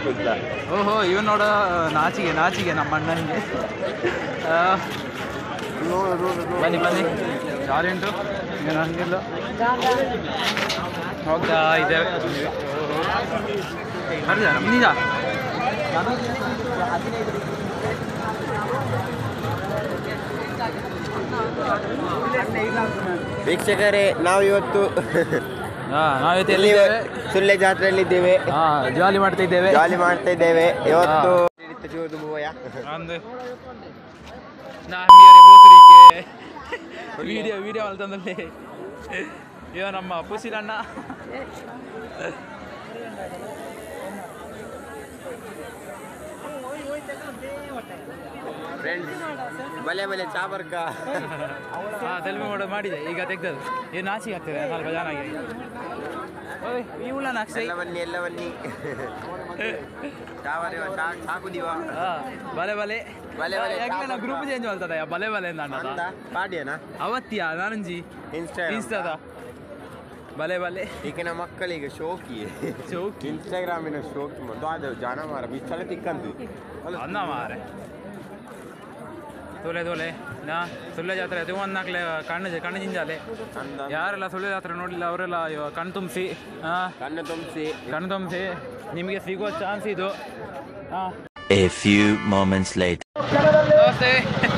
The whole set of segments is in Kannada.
ಶುದ್ಧ ಓಹೋ ಇವನ್ ನೋಡ ನಾಚಿಗೆ ನಾಚಿಗೆ ನಮ್ಮ ಅಣ್ಣನಿಗೆ ಆ, ಬನ್ನಿ ಬನ್ನಿ ಜಾಲಿ ಉಂಟು ಏನು ಹಂಗಿಲ್ಲ ಹೋಗ್ತಾ ಇದ್ದೇವೆ ಬರ್ತೀರಾ ನಿಜ ವೀಕ್ಷಕರೇ ನಾವು ಇವತ್ತು ಹಾಂ ನಾವಿವತ್ತು ಇಲ್ಲಿ ಎಲ್ಲಿದ್ದೇವೆ ಸುಳ್ಳೆ ಜಾತ್ರೆಯಲ್ಲಿ ಇದ್ದೇವೆ ಹಾಂ ಜಾಲಿ ಮಾಡ್ತಾ ಇದ್ದೇವೆ ಜಾಲಿ ಮಾಡ್ತಾ ಇದ್ದೇವೆ ಇವತ್ತು ಚೂದು ಬೂವಯ್ಯ. ಅಂದು ನಾಮಿಯರೆ ಬೋಸರಿಕೆ ವಿಡಿಯೋ ವಿಡಿಯೋ ಅಲ್ತಂದಲ್ಲಿ ಇವ ನಮ್ಮ ಪುಸಿಲಣ್ಣ ಫ್ರೆಂಡ್ಸ್ ಬಲೆ ಬಲೆ ಚಾಬರ್ಕ ಹಾಂ ಸೆಲ್ಫಿ ಮಾಡೋದು ಮಾಡಿದೆ ಈಗ ತೆಗ್ದದು ಏನು ನಾಚಿಕೆ ಆಗ್ತದೆ ಸ್ವಲ್ಪ ಚೆನ್ನಾಗಿ ಓಯ್ ಈ ಉಳ್ಳ ನಾಕ್ಷಿ ಎಲ್ಲ ಬನ್ನಿ ಎಲ್ಲ ಬನ್ನಿ ಚಾವರಿ ಸಾಕು ದೀವ ಹಾಂ ಬಲೆ ಬಲೆ ಬಲೆ ಬಲೆ ಯಾಕೆ ನಾವು ಗ್ರೂಪ್ ಚೇಂಜ್ ಮಾಡ್ತದ ಬಲೆ ಬಲೆ ಅಂತ ಅಂದ ಅಣ್ಣ ಪಾಡ್ಯನಾ ಅವತ್ತಿಯ ನಾನಂಜಿ ಇನ್ಸ್ಟಾ ಇನ್ಸ್ಟಾದ ಬಲೆ ಬಲೆ ಈಗಿನ ಮಕ್ಕಳಿಗೆ ಶೋಕಿ ಚೌಕಿ ಇನ್ಸ್ಟಾಗ್ರಾಮಿನ ಶೋಕಿ ಮತ್ತು ಅದು ಜನ ಮಾರ ಬಿಚ್ಚಳ ತಿಕ್ಕಂದು ಅನ್ನ ಮಾರೆ ತೋಲೆ ತೋಲೆ ನಾ ಸುಳ್ಳೆ ಜಾತ್ರೆ ಅದು ಒಂದು ನಾಲ್ಕಲೆ ಕಣ್ಣು ಕಣ್ಣು ಜಿಂಜಾಲೆ ಅಂದ ಯಾರೆಲ್ಲ ಸುಳ್ಳೆ ಜಾತ್ರೆ ನೋಡಿಲ್ಲ ಅವರೆಲ್ಲ ಇವಾಗ ಕಣ್ಣು ತುಂಬಿಸಿ ಹಾಂ ಕಣ್ಣು ತುಂಬಿಸಿ ಕಣ್ಣು ತುಂಬಿಸಿ ನಿಮಗೆ ಸಿಗೋ ಚಾನ್ಸ್ ಇದು ಹಾಂ A few moments later. ನಮಸ್ತೆ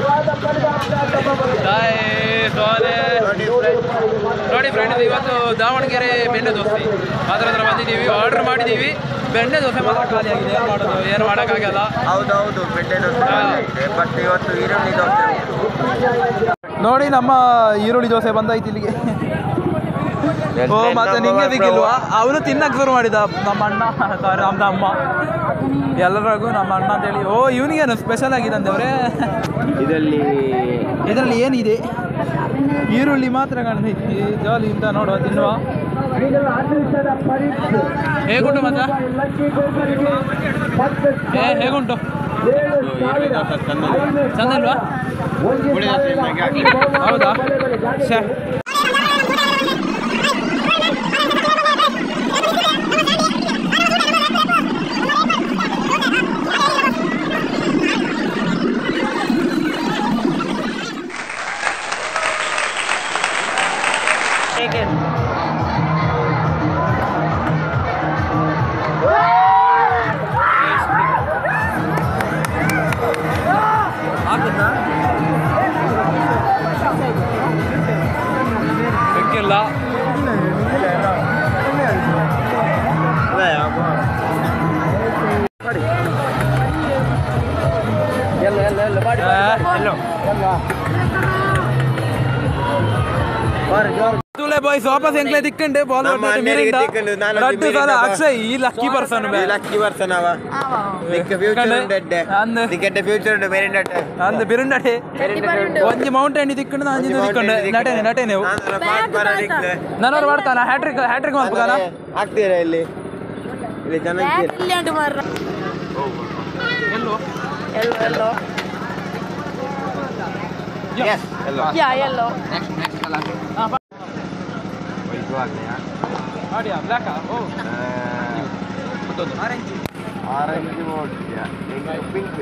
ಹಾಯ್ ಸೋಲೆ ನೋಡಿ ಫ್ರೆಂಡ್ಸ್ ಇವತ್ತು ದಾವಣಗೆರೆ ಬೆಣ್ಣೆ ದೋಸೆ ಅದ್ರ ಹತ್ರ ಬಂದಿದ್ದೀವಿ ಆರ್ಡರ್ ಮಾಡಿದ್ದೀವಿ ಬೆಣ್ಣೆ ದೋಸೆ ಮಾತ್ರ ಖಾಲಿ ಆಗಿದೆ ಏನು ಮಾಡೋದು ಏನು ಮಾಡೋಕ್ಕಾಗಲ್ಲ ಹೌದೌದು ಬೆಣ್ಣೆ ದೋಸೆ ಬಟ್ ಇವತ್ತು ಈರುಳ್ಳಿ ದೋಸೆ ನೋಡಿ ನಮ್ಮ ಈರುಳ್ಳಿ ದೋಸೆ ಬಂದಾಯ್ತು ಇಲ್ಲಿಗೆ ಓ ಮತ್ತೆ ನಿಂಗೆ ಸಿಕ್ಕಿಲ್ವಾ ಅವನು ತಿನ್ನಕ್ ಶುರು ಮಾಡಿದ ನಮ್ಮ ಅಣ್ಣ ಸಾರಿ ನಮ್ಮ ಅಮ್ಮ ಎಲ್ಲರಿಗೂ ನಮ್ಮ ಅಣ್ಣ ಅಂತೇಳಿ ಓ ಇವನಿಗೇನು ಸ್ಪೆಷಲ್ ಆಗಿದೆ ಅಂದವ್ರೆ ಇದರಲ್ಲಿ ಇದರಲ್ಲಿ ಏನಿದೆ ಈರುಳ್ಳಿ ಮಾತ್ರ ಕಾಣ್ತೈತಿ ಜಾಲಿ ಅಂತ ನೋಡುವ ತಿನ್ನುವ ಹೇಗುಂಟು ಮತ್ತ ಏ ಹೇಗುಂಟು ಚಂದ ಇಲ್ವಾ ಹೌದಾ ಶ್ಯಾ. ಸಿಕ್ಕಿಲ್ಲ ತುಲೆ ಬಾಯ್ಸ್ ವಾಪಸ್ ಎಂಕ್ಲೆ ದಿಕ್ಕಂಡೆ ಬಾಲ್ ನಮ್ಮ ಅಣ್ಣನಿಗೆ ದಿಕ್ಕಂಡು, ನಾನು ರಡ್ಡು ಸಲ ಮಿರಿಂಡ ಅಕ್ಷಯ್ ಈ ಲಕ್ಕಿ ಪರ್ಸನ್ ಲಕ್ಕಿ ಪರ್ಸನ್ ಅವ ನಿಕ್ಕ ಫ್ಯೂಚರ್ ಕಣ್ಣೆ. ಉಂಡೆ ಅಂದ್. ನಿಕ್ಕೆ ಫ್ಯೂಚರ್ ಉಂಟು ಮೇರಿನ ಅಂದ್ ಬಿರುಂಡಡೆ ಒಂಜಿ ಮೌಂಟೇನ್ ದಿಕ್ಕಂಡು ನಾನು ದಿಕ್ಕಂಡೆ ನಟೇನೆ ನಟೇನೆ ನನ್ನವ್ರು ಮಾಡ್ತಾನ ಹ್ಯಾಟ್ರಿಕ್ ಹ್ಯಾಟ್ರಿಕ್ ಮಾಡ್ಬೇಕಾನ ಆಗ್ತೀರಾ ಇಲ್ಲಿ ಇಲ್ಲಿ ಜನ ಇದ್ದೀರಾ? ಇಲ್ಲಿ ಉಂಟು ಮಾರ್ರ ಎಲ್ಲೋ ಎಲ್ಲೋ ಎಲ್ಲೋ Yes, hello. ಯಾ ಎಲ್ಲೋ ಇದು ಆಗ್ಲಿಯಾ? ಮಾಡಿಯಾ ಬ್ಲ್ಯಾಕಾ ಓ ಆ, ಆರೆಂಜ್ ಆರೆಂಜ್ ನೋಡ್ತೀಯಾ? ಈಗ ಪಿಂಕ್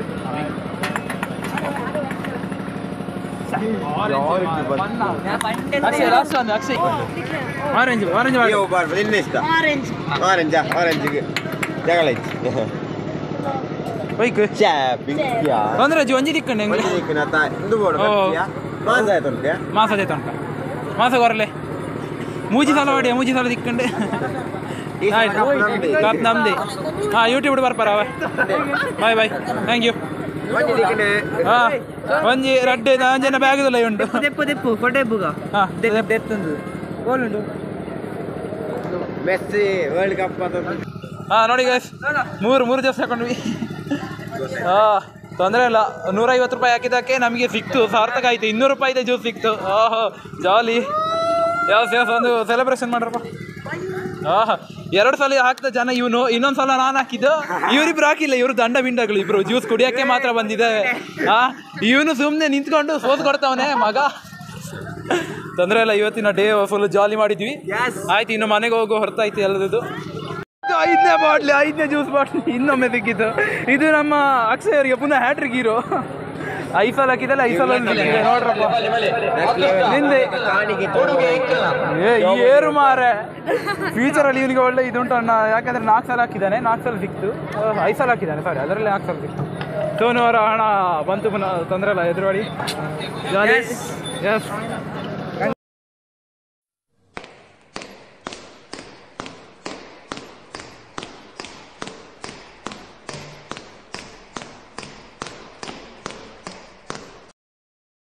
ಅಕ್ಷಯ್ ಲಾಸ್ಟ್ ಒಂದು ಅಕ್ಷಯ್ ಆರೆಂಜ್ ಆರೆಂಜ್ ಮಾಡಿ ಅಯ್ಯೋ ಬಾರ್ಬ ನಿನ್ನ ಇಷ್ಟ ಆರೆಂಜ್ ಆರೆಂಜಾ ಆರೆಂಜಿಗೆ ಜಗಳ ಇತ್ತು ಬೈಕ್ ಛೇ ಪಿಂಕ್ ಯಾ ತೊಂದ್ರೆ ಅಜ್ಜಿ ಒಂಜಿ ದಿಕ್ಕಂಡೆ ಹೆಂಗೆ ಒಂದಿಕ್ಕಿನ ತಾ ಇಂದು ಬೋರ್ಡ್ ಓ. ಬರ್ತೀಯಾ ಮಾಸ ಆಯ್ತುಂಟ್ಯಾ ಮಾಸ ಜೈತ ಉಂಟ ಮಾಸ ಕೊರಲೆ ಮೂಜಿ ಸಲ ಹೊಡಿ ಮೂಜಿ ಸಲ ದಿಕ್ಕಂಡೆ ಈ ಸಲ ಆಯ್ತು ಕಪ್ ನಮ್ದೇ. ಕಪ್ ನಮ್ದೆ ಹಾಂ ಯೂಟ್ಯೂಬ್ ಬರ್ಪಾರ ಅವ ಬಾಯ್ ಬಾಯ್ ಥ್ಯಾಂಕ್ ಯು ಒಂದಿ ದಿಕ್ಕಿನ ಹಾಂ ಒಂಜಿ ರಡ್ಡೆ ಜನ ಬ್ಯಾಗ್ ಇಲ್ಲ ಉಂಟು ದೆಪ್ಪು ದೆಪ್ಪು ಕೊಡೆ ಬುಗ ಹಾಂ ದೆತ್ತಂದು ಗೋಲ್ ಉಂಟು ಮೆಸ್ಸಿ ವರ್ಲ್ಡ್ ಕಪ್ ಅದೊಂದು ಹಾಂ ನೋಡಿ ಗೈಸ್ ಮೂರು ಮೂರು ದಿವಸ ಹಾಕೊಂಡ್ವಿ ಹಾಂ ತೊಂದರೆ ಇಲ್ಲ ನೂರೈವತ್ತು ರೂಪಾಯಿ ಹಾಕಿದ್ದಕ್ಕೆ ನಮಗೆ ಸಿಕ್ತು ಸಾರ್ಥಕ ಆಯಿತು ಇನ್ನೂರು ರೂಪಾಯಿದೆ ಜ್ಯೂಸ್ ಸಿಕ್ತು ಓಹೋ ಜಾಲಿ ಯಾವ ಸೇಸ್ ಒಂದು ಸೆಲೆಬ್ರೇಷನ್ ಮಾಡ್ರಪ್ಪ ಆಹಾ ಎರಡು ಸಲ ಹಾಕಿದ ಜನ ಇವನು ಇನ್ನೊಂದು ಸಲ ನಾನು ಹಾಕಿದ್ದು ಇವರಿಬ್ರು ಹಾಕಿಲ್ಲ ಇವರು ದಂಡ ಬಿಂಡಗಳು ಇಬ್ರು ಜ್ಯೂಸ್ ಕುಡಿಯೋಕ್ಕೆ ಮಾತ್ರ ಬಂದಿದೆ ಆ ಇವನು ಸುಮ್ಮನೆ ನಿಂತ್ಕೊಂಡು ಸೋಸ್ ಕೊಡ್ತಾವನೆ ಮಗ ತೊಂದರೆ ಇಲ್ಲ ಇವತ್ತಿನ ಡೇ ಫುಲ್ ಜಾಲಿ ಮಾಡಿದ್ವಿ ಆಯ್ತು ಇನ್ನು ಮನೆಗೆ ಹೋಗೋ ಹೊರತಾಯ್ತು ಎಲ್ಲದದ್ದು ಆಯ್ತು ಐದನೇ ಬಾಟ್ಲಿ ಐದನೇ ಜ್ಯೂಸ್ ಬಾಟ್ಲಿ ಇನ್ನೊಮ್ಮೆ ಸಿಕ್ಕಿತ್ತು ಇದು ನಮ್ಮ ಅಕ್ಷಯ್ ಅವರಿಗೆ ಪುನಃ ಹ್ಯಾಟ್ರಿಕ್ ಹೀರೋ ಐಸಲ್ ಹಾಕಿದಲ್ಲ ಐಸಲ್ ನೋಡ್ರಪ್ಪ ನಿಂದೆ ಏ ಈ ಏರು ಮಾರೆ ಫ್ಯೂಚರ್ ಅಲ್ಲಿ ಇವನಿಗೆ ಒಳ್ಳೆ ಇದುಂಟು ಅಣ್ಣ ಯಾಕಂದ್ರೆ ನಾಲ್ಕು ಸಲ ಹಾಕಿದ್ದಾನೆ ನಾಲ್ಕು ಸಲ ಸಿಕ್ತು ಆ, ಐದು ಸಲ ಹಾಕಿದ್ದಾನೆ ಸಾರಿ ಅದರಲ್ಲಿ ನಾಲ್ಕು ಸಲ ಸಿಕ್ತು ಸೋನು ಅವರ ಹಣ ಬಂತು ಪುನಃ ತೊಂದರೆ ಇಲ್ಲ ಎದುರುವಾಡಿ ಎಸ್